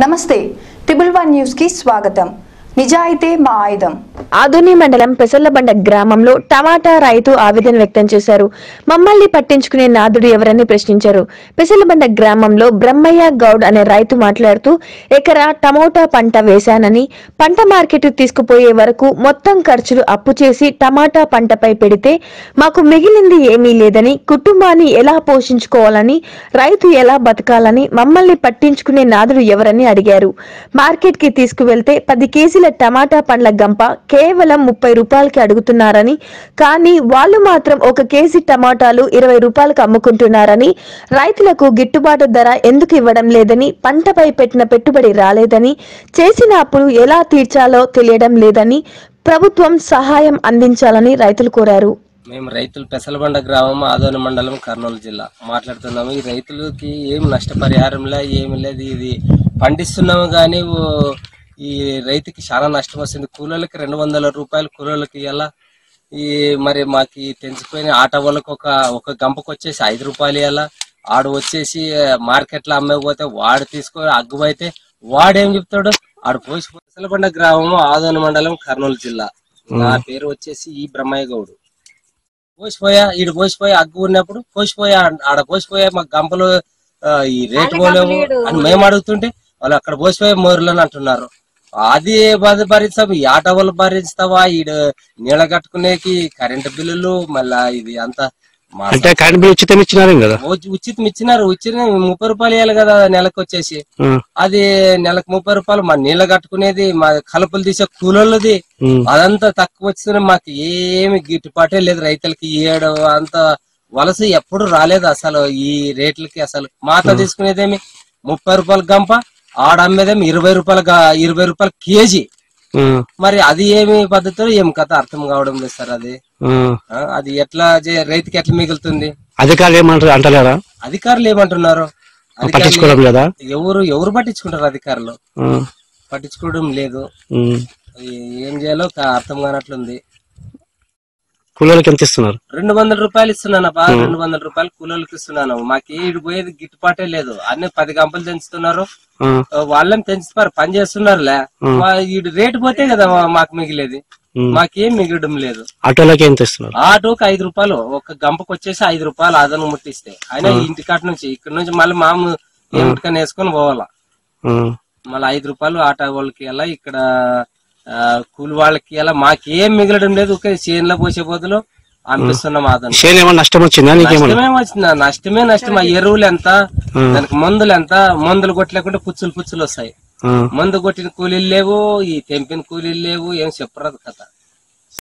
నమస్తే triple one news కి స్వాగతం నిజాయితే మా ఆయుధం ఆదుని మండలం పెసర్లబండ గ్రామంలో టమాటా రైతు ఆవేదన వ్యక్తం చేశారు మమ్మల్ని పట్టించుకునే నాదుడు ఎవరని ప్రశ్నించారు పెసర్లబండ గ్రామంలో బ్రహ్మయ్య గౌడ్ అనే రైతు మాట్లాడుతూ ఎకరా టమోటా పంట వేశానని పంట మార్కెట్ తీసుకుపోయే వరకు మొత్తం ఖర్చులు అప్పు చేసి టమాటా పంటపై పెడితే మాకు మిగిలింది ఏమీ లేదని కుటుంబాన్ని ఎలా పోషించుకోవాలని రైతు ఎలా బతకాలని మమ్మల్ని పట్టించుకునే నాదుడు ఎవరని అడిగారు మార్కెట్ కి తీసుకువెళ్తే పది కేజీల టమాటా పండ్ల గంప కేవలం ముప్పై రూపాయలకి అడుగుతున్నారని కానీ వాళ్ళు మాత్రం ఒక కేజీ టమాటాలు ఇరవై రూపాయలకు అమ్ముకుంటున్నారని రైతులకు గిట్టుబాటు ధర ఎందుకు ఇవ్వడం లేదని పంటపై పెట్టిన పెట్టుబడి రాలేదని చేసిన అప్పులు ఎలా తీర్చాలో తెలియడం లేదని ప్రభుత్వం సహాయం అందించాలని రైతులు కోరారు మేము రైతులు పెసలబండ గ్రామం ఆదోని మండలం కర్నూలు జిల్లా మాట్లాడుతున్నాము ఈ రైతులకి ఏం నష్టపరిహారం లే ఏమి లేదు ఇది పండిస్తున్నాము కానీ ఓ- ఈ రైతుకి చాలా నష్టం వస్తుంది కూలీలకి రెండు వందల రూపాయలు కూలీలకి ఎలా ఈ మరి మాకు ఈ తెంచిపోయిన ఆటో వాళ్ళకి ఒక ఒక గంపకు వచ్చేసి ఐదు రూపాయలు ఇవ్వాలా ఆడు వచ్చేసి మార్కెట్ లో అమ్మకపోతే వాడు తీసుకో అగ్గువైతే వాడేం చెప్తాడు ఆడు పోసి పెసలబండ గ్రామం ఆదోని మండలం కర్నూలు జిల్లా నా పేరు వచ్చేసి ఈ బ్రహ్మయ్య గౌడు పోసిపోయా ఈడు పోసిపోయా అగ్గు ఉన్నప్పుడు పోసిపోయా ఆడ పోసిపోయా మాకు గంపలు ఆ, ఈ రేటు పోలేము అని మేము అడుగుతుంటే వాళ్ళు అక్కడ పోసిపోయే మోరులని అంటున్నారు అది బాధ భరిస్తాం ఈ ఆటో వాళ్ళు భరిస్తావా ఈడు నీళ్ళ కట్టుకునేకి కరెంటు బిల్లులు మళ్ళా ఇది అంతా మా అంటే కరెంట్ బిల్ ఉచితం ఇచ్చినారేం కదా ఉచి- ఉచితం ఇచ్చినారు ఉచితం ముప్పై రూపాయలు ఇవ్వాలి కదా నెలకు వచ్చేసి ఆ, అది నెలకు ముప్పై రూపాయలు మా నీళ్ళ కట్టుకునేది మా కలుపులు తీసే కూలోళ్ళది ఉమ్, అదంతా తక్కువ వచ్చిన మాకు ఏమి గిట్టుబాటే లేదు రైతులకి ఏడు అంత వలస ఎప్పుడు రాలేదు అసలు ఈ రేట్లకి అసలు మాత తీసుకునేదేమి ముప్పై రూపాయల గంప ఆడ అమ్మేదేమి ఇరవై రూపాయల గా- ఇరవై రూపాయల కేజీ ఆ, మరి అది ఏమి పద్ధతిలో ఏం కథ అర్థం కావడం లేదు సార్ అది ఆ. ఆ, అది ఎట్లా చే- రైతుకి ఎట్లా మిగులుతుంది అధికారులు ఏమంటారు అంటలేరా అధికారులు ఏమంటున్నారు అధికారులు పట్టించుకోవడం లేదా ఎవరు ఎవరు పట్టించుకుంటారు అధికారులు ఆ, పట్టించుకోవడం లేదు ఉమ్. ఈ- ఏం చేయాలో కా- అర్థం కానట్లుంది కూలీలకి ఎంత ఇస్తున్నారు రెండు వందల రూపాయలు ఇస్తున్నాను అబ్బా రెండు వందల రూపాయలు కూలీలకు ఇస్తున్నాను మాకు ఈడు పోయేది గిట్టుబాటే లేదు అన్ని పది గంపలు తెంచుతున్నారు ఆ, ఆ, వాళ్ళని తెంచుతారు పని చేస్తున్నారులే మా ఈడు రేటు పోతే కదా మా- మాకు మిగిలేది ఉమ్. మాకేం మిగలడం లేదు ఆటోలకి ఎంత ఇస్తున్నారు ఆటోకి ఐదు రూపాయలు ఒక గంపకు వచ్చేసి ఐదు రూపాయలు అదనం ముట్టిస్తే అయినా ఇంటి కాట నుంచి ఇక్కడ నుంచి మళ్ళీ మామూలు ఏమిటికని వేసుకొని పోవాలా ఆ, మళ్ళీ ఐదు రూపాయలు ఆటో వాళ్ళకి ఎలా ఇక్కడ ఆ, కూలి వాళ్ళకి ఎలా మాకేం మిగలడం లేదు ఒకే చేనులో పోసే బదులు అనిపిస్తున్నాం అదనం షేర్ ఏమన్నా నష్టం వచ్చిందా నీకేమన్నా నష్టమే వచ్చింది నష్టమే నష్టం ఆ ఎరువులు ఎంత దానికి మందులు ఎంత మందులు కొట్టలేకుంటే పుచ్చులు పుచ్చులు వస్తాయి ఆ, మందు కొట్టిన కూలీలు లేవు ఈ తెంపిన కూలీలు లేవు ఏం చెప్పరాదు కథ